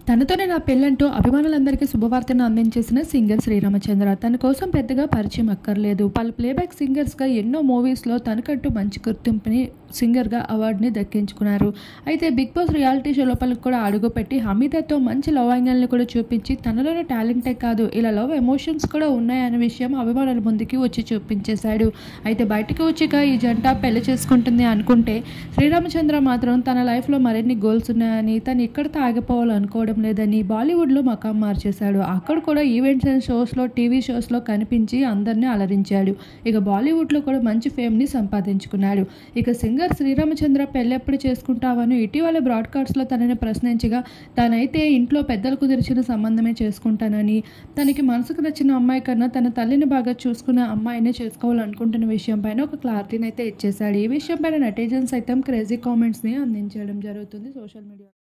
తనతోనే నా పెళ్ళంటూ అభిమానులందరికీ శుభవార్తను అందించేసిన సింగర్ శ్రీరామచంద్ర తన కోసం పెద్దగా పరిచయం అక్కర్లేదు పలు ప్లేబ్యాక్ సింగర్స్గా ఎన్నో మూవీస్లో తనకంటూ మంచి గుర్తింపుని సింగర్గా అవార్డుని దక్కించుకున్నారు అయితే బిగ్ బాస్ రియాలిటీ షో లోపలికి కూడా అడుగుపెట్టి హమీదాతో మంచి లవ్ యాంగిల్ని కూడా చూపించి తనలోని టాలెంటే కాదు ఇలా లవ్ ఎమోషన్స్ కూడా ఉన్నాయనే విషయం అభిమానుల ముందుకి వచ్చి చూపించేశాడు అయితే బయటకు వచ్చాక ఈ జంట పెళ్లి చేసుకుంటుంది అనుకుంటే శ్రీరామచంద్ర మాత్రం తన లైఫ్లో మరిన్ని గోల్స్ ఉన్నాయని తను ఇక్కడితో ఆగిపోవాలనుకోవడం లేదని బాలీవుడ్లో మకాం మార్చేశాడు అక్కడ కూడా ఈవెంట్స్ అండ్ షోస్లో టీవీ షోస్లో కనిపించి అందరినీ అలరించాడు ఇక బాలీవుడ్లో కూడా మంచి ఫేమ్ని సంపాదించుకున్నాడు ఇక సింగర్ శ్రీరామచంద్ర పెళ్ళెప్పుడు చేసుకుంటావని ఇటీవల బ్రాడ్కాస్ట్లో తనని ప్రశ్నించగా తనైతే ఇంట్లో పెద్దలు కుదిర్చిన సంబంధమే చేసుకుంటానని తనకి మనసుకు నచ్చిన అమ్మాయి కన్నా తన తల్లిని బాగా చూసుకున్న అమ్మాయినే చేసుకోవాలనుకుంటున్న విషయం పైన ఒక క్లారిటీని అయితే ఇచ్చేశాడు ఈ విషయం పైన నెటిజన్స్ అయితే క్రేజీ కామెంట్స్ని అందించడం జరుగుతుంది సోషల్ మీడియా